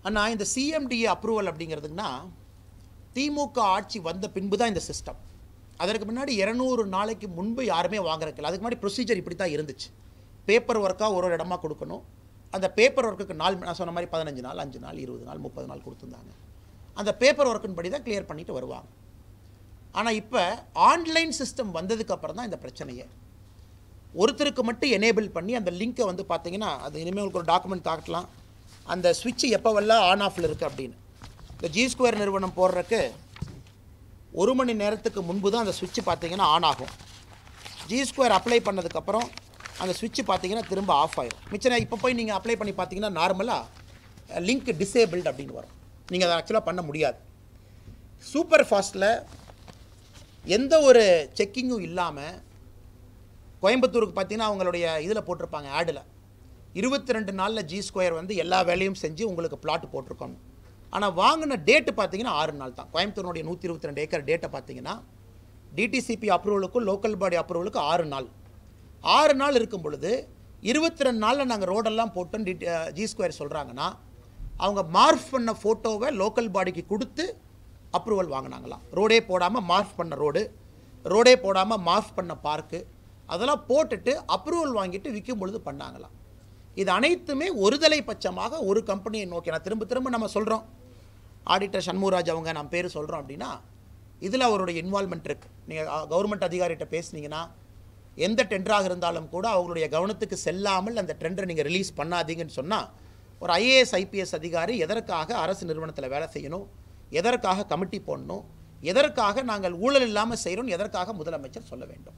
அண்ணா இந்த CMDA approval அப்படிங்கிறதுனா திமுக ஆட்சி வந்த பின்பு தான் இந்த சிஸ்டம் அதற்கு முன்னாடி இரநூறு நாளைக்கு முன்பு யாருமே வாங்குறதில்ல அதுக்கு முன்னாடி ப்ரொசீஜர் இப்படி தான் இருந்துச்சு பேப்பர் ஒர்க்காக ஒரு ஒரு இடமா கொடுக்கணும் அந்த பேப்பர் ஒர்க்குக்கு நாள் நான் சொன்ன மாதிரி பதினஞ்சு நாள் அஞ்சு நாள் இருபது நாள் முப்பது நாள் கொடுத்துருந்தாங்க அந்த பேப்பர் ஒர்க்கின் படி தான் கிளியர் பண்ணிட்டு வருவாங்க ஆனால் இப்போ ஆன்லைன் சிஸ்டம் வந்ததுக்கு அப்புறம் தான் இந்த பிரச்சனையே ஒருத்தருக்கு மட்டும் எனேபிள் பண்ணி அந்த லிங்க்கை வந்து பார்த்தீங்கன்னா அது இனிமேல் உங்களுக்கு ஒரு டாக்குமெண்ட் காட்டலாம் அந்த சுவிட்ச் எப்போவெல்லாம் ஆன் ஆஃபில் இருக்குது அப்படின்னு இந்த ஜி ஸ்கொயர் நிறுவனம் போடுறதுக்கு ஒரு மணி நேரத்துக்கு முன்பு தான் அந்த சுவிட்ச் பார்த்தீங்கன்னா ஆன் ஆகும் ஜி ஸ்கொயர் அப்ளை பண்ணதுக்கப்புறம் அந்த சுவிட்ச் பார்த்தீங்கன்னா திரும்ப ஆஃப் ஆயிடும் மிச்சம் இப்போ போய் நீங்கள் அப்ளை பண்ணி பார்த்தீங்கன்னா நார்மலாக லிங்க் டிசேபிள்ட் அப்படின்னு வரும் நீங்கள் அதை ஆக்சுவலாக பண்ண முடியாது சூப்பர் ஃபாஸ்ட்டில் எந்த ஒரு செக்கிங்கும் இல்லாமல் கோயம்புத்தூருக்கு பார்த்தீங்கன்னா அவங்களுடைய இதில் போட்டிருப்பாங்க ஆடில் இருபத்தி ரெண்டு நாளில் ஜி ஸ்கொயர் வந்து எல்லா வேலையும் செஞ்சு உங்களுக்கு பிளாட் போட்டிருக்கோம் ஆனால் வாங்கின டேட்டு பார்த்தீங்கன்னா ஆறு நாள் தான் கோயம்புத்தூருடைய நூற்றி இருபத்தி ரெண்டு ஏக்கர் டேட்டை பார்த்தீங்கன்னா டிடிசிபி அப்ரூவலுக்கும் லோக்கல் பாடி அப்ரூவலுக்கும் ஆறு நாள் ஆறு நாள் இருக்கும் பொழுது இருபத்தி ரெண்டு நாளில் நாங்கள் ரோடெல்லாம் போட்டோம் டி ஜி ஸ்கொயர் சொல்கிறாங்கன்னா அவங்க மார்க் பண்ண ஃபோட்டோவை லோக்கல் பாடிக்கு கொடுத்து அப்ரூவல் வாங்கினாங்களாம் ரோடே போடாமல் மார்க் பண்ண ரோடு ரோடே போடாமல் மார்க் பண்ண பார்க்கு அதெல்லாம் போட்டுட்டு அப்ரூவல் வாங்கிட்டு விற்கும் பொழுது பண்ணாங்களாம் இது அனைத்துமே ஒருதலை பட்சமாக ஒரு கம்பெனியை நோக்கி நான் திரும்ப திரும்ப நம்ம சொல்கிறோம் ஆடிட்டர் சண்முகராஜ் அவங்க நம்ம பேர் சொல்கிறோம் அப்படின்னா இதில் அவருடைய இன்வால்மெண்ட் இருக்குது நீங்கள் கவர்மெண்ட் அதிகாரிகிட்ட பேசுனீங்கன்னா எந்த டெண்டராக இருந்தாலும் கூட அவங்களுடைய கவனத்துக்கு செல்லாமல் அந்த டெண்டரை நீங்கள் ரிலீஸ் பண்ணாதீங்கன்னு சொன்னால் ஒரு ஐஏஎஸ் ஐபிஎஸ் அதிகாரி எதற்காக அரசு நிறுவனத்தில் வேலை செய்யணும் எதற்காக கமிட்டி போடணும் எதற்காக நாங்கள் ஊழல் இல்லாமல் செய்கிறோம் எதற்காக முதலமைச்சர் சொல்ல வேண்டும்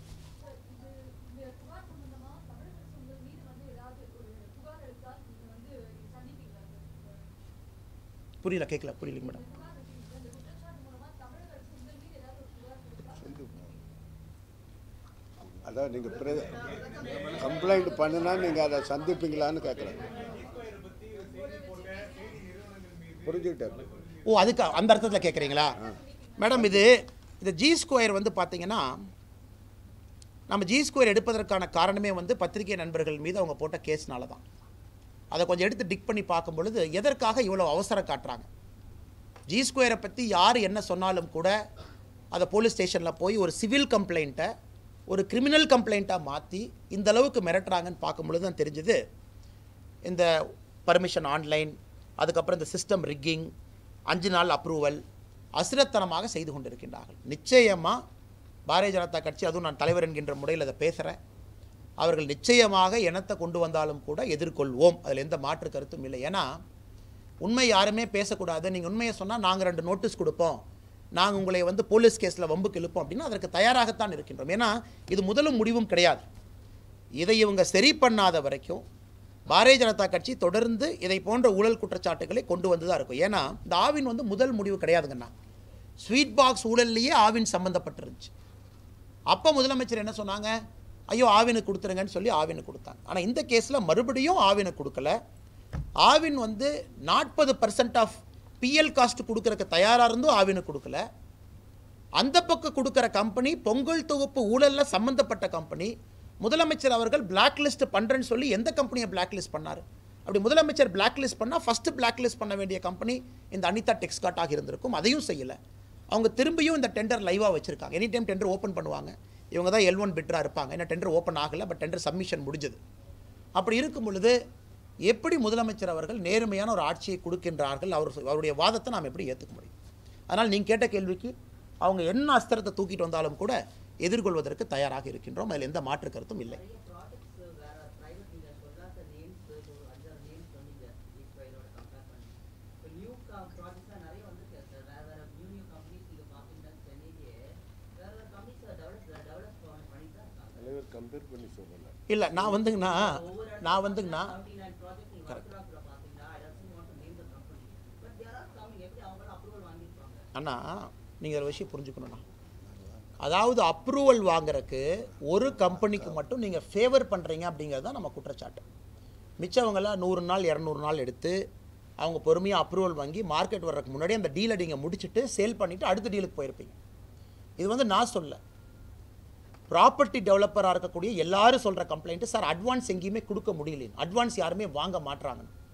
புரியல கேட்கல புரியலைங்க மேடம் அதான் நீங்கள் கம்ப்ளைண்ட் பண்ணுனா நீங்கள் அதை சந்திப்பீங்களான்னு கேட்குறேன் புரிஞ்சுக்கிட்டாரு ஓ அதுக்கு அந்த அர்த்தத்தில் கேட்குறீங்களா மேடம் இது இந்த ஜி ஸ்கொயர் வந்து பார்த்தீங்கன்னா நம்ம ஜி ஸ்கொயர் எடுப்பதற்கான காரணமே வந்து பத்திரிகை நண்பர்கள் மீது அவங்க போட்ட கேஸ்னால தான் அதை கொஞ்சம் எடுத்து டிக் பண்ணி பார்க்கும் பொழுது எதற்காக இவ்வளோ அவசரம் காட்டுறாங்க ஜி ஸ்கொயரை பற்றி யார் என்ன சொன்னாலும் கூட அதை போலீஸ் ஸ்டேஷனில் போய் ஒரு சிவில் கம்ப்ளைண்ட்டை ஒரு கிரிமினல் கம்ப்ளைண்ட்டாக மாற்றி இந்த அளவுக்கு மிரட்டுறாங்கன்னு பார்க்கும் பொழுது தான் தெரிஞ்சுது இந்த பர்மிஷன் ஆன்லைன் அதுக்கப்புறம் இந்த சிஸ்டம் ரிக்கிங் அஞ்சு நாள் அப்ரூவல் அசிரத்தனமாக செய்து கொண்டிருக்கின்றார்கள் நிச்சயமாக பாரதிய ஜனதா கட்சி அதுவும் நான் தலைவர் என்கின்ற முறையில் அதை பேசுகிறேன் அவர்கள் நிச்சயமாக இனத்தை கொண்டு வந்தாலும் கூட எதிர்கொள்வோம் அதில் எந்த மாற்று கருத்தும் இல்லை ஏன்னா உண்மை யாருமே பேசக்கூடாது நீங்கள் உண்மையை சொன்னால் நாங்கள் ரெண்டு நோட்டீஸ் கொடுப்போம் நாங்கள் உங்களை வந்து போலீஸ் கேஸில் வம்புக்கு இழுப்போம் அப்படின்னா அதற்கு தயாராகத்தான் இருக்கின்றோம் ஏன்னா இது முதலும் முடிவும் கிடையாது இதை இவங்க சரி பண்ணாத வரைக்கும் பாரதிய ஜனதா கட்சி தொடர்ந்து இதை போன்ற ஊழல் குற்றச்சாட்டுகளை கொண்டு வந்து தான் இருக்கும் ஏன்னா இந்த ஆவின் வந்து முதல் முடிவு கிடையாதுங்கண்ணா ஸ்வீட் பாக்ஸ் ஊழல்லையே ஆவின் சம்மந்தப்பட்டிருந்துச்சு அப்போ முதலமைச்சர் என்ன சொன்னாங்க ஐயோ ஆவினுக்கு கொடுத்துருங்கன்னு சொல்லி ஆவினுக்கு கொடுத்தாங்க ஆனால் இந்த கேஸில் மறுபடியும் ஆவினுக்கு கொடுக்கல ஆவின் வந்து நாற்பது பர்சன்ட் ஆஃப் பிஎல் காஸ்ட் கொடுக்கறதுக்கு தயாராக இருந்தும் ஆவினுக்கு கொடுக்கல அந்த பக்கம் கொடுக்குற கம்பெனி பொங்கல் தொகுப்பு ஊழலில் சம்மந்தப்பட்ட கம்பெனி முதலமைச்சர் அவர்கள் பிளாக் லிஸ்ட் பண்ணுறேன்னு சொல்லி எந்த கம்பெனியை பிளாக் லிஸ்ட் பண்ணார் அப்படி முதலமைச்சர் பிளாக் லிஸ்ட் பண்ணால் ஃபஸ்ட்டு பிளாக் லிஸ்ட் பண்ண வேண்டிய கம்பெனி இந்த அனிதா டெக்ஸ்காட்டாக இருந்திருக்கும் அதையும் செய்யலை அவங்க திரும்பியும் இந்த டெண்டர் லைவாக வச்சுருக்காங்க எனி டைம் டெண்டர் ஓப்பன் பண்ணுவாங்க இவங்க தான் எல் ஒன் பிட்ராக இருப்பாங்க ஏன்னா டெண்டர் ஓப்பன் ஆகலை பட் டெண்டர் சப்மிஷன் முடிஞ்சது அப்படி இருக்கும் பொழுது எப்படி முதலமைச்சர் அவர்கள் நேர்மையான ஒரு ஆட்சியை கொடுக்கின்றார்கள் அவர் அவருடைய வாதத்தை நாம் எப்படி ஏற்றுக்க முடியும் அதனால் நீங்கள் கேட்ட கேள்விக்கு அவங்க என்ன அஸ்திரத்தை தூக்கிட்டு வந்தாலும் கூட எதிர்கொள்வதற்கு தயாராக இருக்கின்றோம் அதில் எந்த மாற்று கருத்தும் இல்லை நிறைய ப்ராஜெக்ட்ஸ் வேற பிரைவேட் நீங்க சொல்லாத நேம்ஸ் ஒரு அஞ்சாறு நேம்ஸ் சொன்னீங்க இஸ்ரேலோட கம்பேர் பண்ணி இப்போ நியூ ப்ராஜெக்ட்ஸ்லாம் நிறைய வந்திருக்கு சார் வேற வேற நியூ நியூ கம்பெனிஸ் நீங்க பார்த்தீங்கன்னா சென்னையிலேயே வேற வேற கம்பெனிஸ் டெவலப் டெவலப் பண்ணி தான் இருக்காங்க தலைவர் கம்பேர் பண்ணி சொல்லலை இல்லை நான் வந்துங்கண்ணா நான் வந்துங்கண்ணா செவன்டி நைன் ப்ராஜெக்ட் நீங்க வர்க்கலாஸ்ல பார்த்தீங்கன்னா I doesn't want to name the company but there are coming எப்படி அவங்க அப்ரூவல் வாங்கியிருப்பாங்க அண்ணா நீங்கள் ஒரு விஷயம் புரிஞ்சுக்கணும்ண்ணா அதாவது அப்ரூவல் வாங்குறதுக்கு ஒரு கம்பெனிக்கு மட்டும் நீங்கள் ஃபேவர் பண்ணுறீங்க அப்படிங்கிறது தான் நம்ம குற்றச்சாட்டு மிச்சவங்களாம் நூறு நாள் இரநூறு நாள் எடுத்து அவங்க பொறுமையாக அப்ரூவல் வாங்கி மார்க்கெட் வர்றதுக்கு முன்னாடி அந்த டீலை நீங்கள் முடிச்சுட்டு சேல் பண்ணிவிட்டு அடுத்த டீலுக்கு போயிருப்பீங்க இது வந்து நான் சொல்ல ப்ராப்பர்ட்டி டெவலப்பராக இருக்கக்கூடிய எல்லாரும் சொல்கிற கம்ப்ளைண்ட்டு சார் அட்வான்ஸ் எங்கேயுமே கொடுக்க முடியல அட்வான்ஸ் யாருமே வாங்க மாட்றாங்க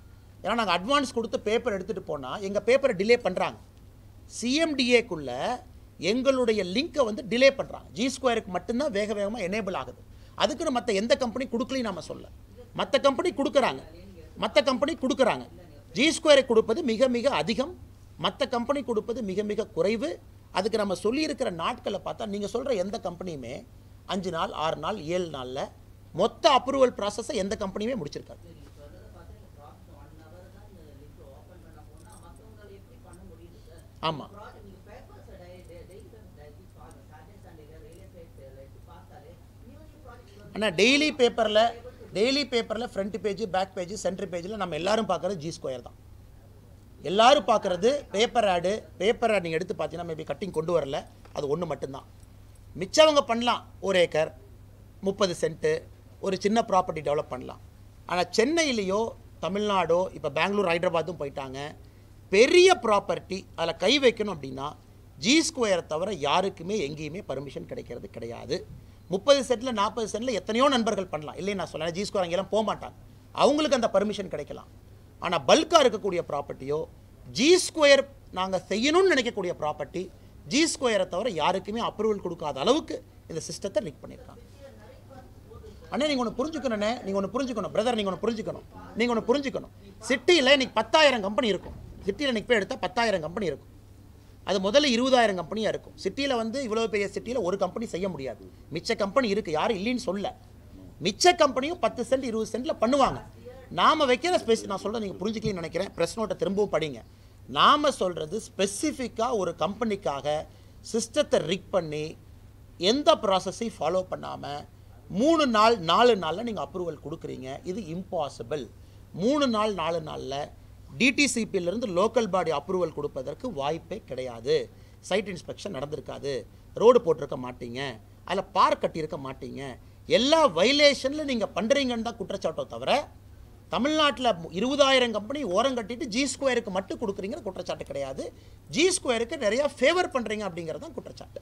ஏன்னா நாங்கள் அட்வான்ஸ் கொடுத்து பேப்பர் எடுத்துகிட்டு போனால் எங்கள் பேப்பரை டிலே பண்ணுறாங்க சிஎம்டிஏக்குள்ள எங்களுடைய லிங்கை வந்து டிலே பண்ணுறாங்க ஜி ஸ்கொயருக்கு மட்டும்தான் வேக வேகமாக எனேபிள் ஆகுது அதுக்குன்னு மற்ற எந்த கம்பெனி கொடுக்கலையும் நாம சொல்ல மற்ற கம்பெனி கொடுக்குறாங்க மற்ற கம்பெனி கொடுக்குறாங்க ஜி ஸ்கொயரை கொடுப்பது மிக மிக அதிகம் மற்ற கம்பெனி கொடுப்பது மிக மிக குறைவு அதுக்கு நம்ம சொல்லியிருக்கிற நாட்களை பார்த்தா நீங்கள் சொல்கிற எந்த கம்பெனியுமே அஞ்சு நாள் ஆறு நாள் ஏழு நாளில் மொத்த அப்ரூவல் ப்ராசஸை எந்த கம்பெனியுமே முடிச்சிருக்காரு நீங்க சொல்றத பார்த்தா இந்த ப்ராசஸ் ஒன் ஹவர் தான் இந்த லிங்க் ஓபன் பண்ண போனா மத்தவங்க எப்படி பண்ண முடியுது சார் ஆமாம் ப்ராஜெக்ட் நீங்க papers daily daily Saturday Sunday real estate எடுத்து பார்த்தாலே நியூ நியூ ப்ராஜெக்ட் ஆனால் டெய்லி பேப்பரில் டெய்லி பேப்பரில் front page back page centre பேஜில் நம்ம எல்லாரும் பார்க்குறது ஜி ஸ்கொயர் தான் எல்லாரும் பார்க்குறது பேப்பர் ஆடு பேப்பர் ஆட் நீங்கள் எடுத்து பார்த்தீங்கன்னா மேபி கட்டிங் கொண்டு வரல அது ஒன்று மட்டும்தான் மிச்சவங்க பண்ணலாம் ஒரு ஏக்கர் முப்பது சென்ட்டு ஒரு சின்ன ப்ராப்பர்ட்டி டெவலப் பண்ணலாம் ஆனால் சென்னையிலேயோ தமிழ்நாடோ இப்போ பெங்களூர் ஹைதராபாத்தும் போயிட்டாங்க பெரிய ப்ராப்பர்ட்டி அதில் கை வைக்கணும் அப்படின்னா ஜி ஸ்கொயரை தவிர யாருக்குமே எங்கேயுமே பர்மிஷன் கிடைக்கிறது கிடையாது முப்பது சென்ட்டில் நாற்பது சென்ட்டில் எத்தனையோ நண்பர்கள் பண்ணலாம் இல்லை நான் சொல்ல ஜி ஸ்கொயர் அங்கெல்லாம் போக மாட்டாங்க அவங்களுக்கு அந்த பர்மிஷன் கிடைக்கலாம் ஆனால் பல்காக இருக்கக்கூடிய ப்ராப்பர்ட்டியோ ஜி ஸ்கொயர் நாங்கள் செய்யணும்னு நினைக்கக்கூடிய ப்ராப்பர்ட்டி ஜி ஸ்கொயரை தவிர யாருக்குமே அப்ரூவல் கொடுக்காத அளவுக்கு இந்த சிஸ்டத்தை ரிக் பண்ணியிருக்காங்க அண்ணே நீங்கள் ஒன்று புரிஞ்சுக்கணுண்ணே நீங்கள் ஒன்று புரிஞ்சுக்கணும் பிரதர் நீங்கள் ஒன்று புரிஞ்சுக்கணும் நீங்கள் ஒன்று புரிஞ்சுக்கணும் சிட்டியில் இன்னைக்கு பத்தாயிரம் கம்பெனி இருக்கும் சிட்டியில் இன்னைக்கு போய் எடுத்தால் பத்தாயிரம் கம்பெனி இருக்கும் அது முதல்ல இருபதாயிரம் கம்பெனியாக இருக்கும் சிட்டியில் வந்து இவ்வளோ பெரிய சிட்டியில் ஒரு கம்பெனி செய்ய முடியாது மிச்ச கம்பெனி இருக்குது யாரும் இல்லைன்னு சொல்ல மிச்ச கம்பெனியும் பத்து சென்ட் இருபது சென்ட்டில் பண்ணுவாங்க நாம் வைக்கிற ஸ்பெசி நான் சொல்கிறேன் நீங்கள் புரிஞ்சுக்கலன்னு நினைக்கிறேன் ப்ரெஸ் நோட்டை திரும்பவும் படிங்க நாம் சொல்கிறது ஸ்பெசிஃபிக்காக ஒரு கம்பெனிக்காக சிஸ்டத்தை ரிக் பண்ணி எந்த ப்ராசஸையும் ஃபாலோ பண்ணாமல் மூணு நாள் நாலு நாளில் நீங்கள் அப்ரூவல் கொடுக்குறீங்க இது இம்பாசிபிள் மூணு நாள் நாலு நாளில் டிடிசிபியிலிருந்து லோக்கல் பாடி அப்ரூவல் கொடுப்பதற்கு வாய்ப்பே கிடையாது சைட் இன்ஸ்பெக்ஷன் நடந்திருக்காது ரோடு போட்டிருக்க மாட்டீங்க அதில் பார்க் கட்டியிருக்க மாட்டீங்க எல்லா வைலேஷனில் நீங்கள் பண்ணுறீங்கன்னு தான் குற்றச்சாட்டோ தவிர தமிழ்நாட்டில் இருபதாயிரம் கம்பெனி ஓரம் கட்டிட்டு ஜி ஸ்கொயருக்கு மட்டும் கொடுக்குறீங்கிற குற்றச்சாட்டு கிடையாது ஜி ஸ்கொயருக்கு நிறையா ஃபேவர் பண்ணுறீங்க அப்படிங்கிறது தான் குற்றச்சாட்டு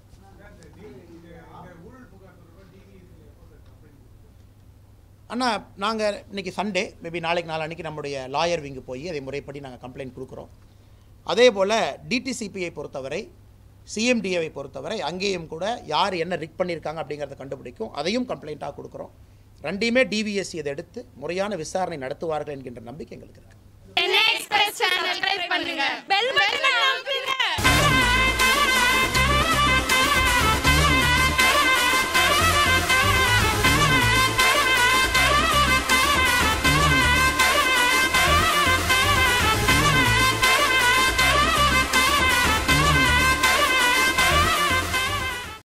அண்ணா நாங்கள் இன்னைக்கு சண்டே மேபி நாளைக்கு நாளான்னைக்கு நம்முடைய லாயர் விங்கு போய் அதை முறைப்படி நாங்கள் கம்ப்ளைண்ட் கொடுக்குறோம் அதே போல் டிடிசிபியை பொறுத்தவரை சிஎம்டிஏவை பொறுத்தவரை அங்கேயும் கூட யார் என்ன ரிக் பண்ணியிருக்காங்க அப்படிங்கிறத கண்டுபிடிக்கும் அதையும் கம்ப்ளைண்ட்டாக கொடுக்குறோம் ரெண்டையுமே டிவிஎஸ்சி இதை எடுத்து முறையான விசாரணை நடத்துவார்கள் என்கின்ற நம்பிக்கை எங்களுக்கு இருக்குது எக்ஸ்பிரஸ் சேனல் ட்ரை பண்ணுங்க பெல் பட்டனை அமுக்குங்க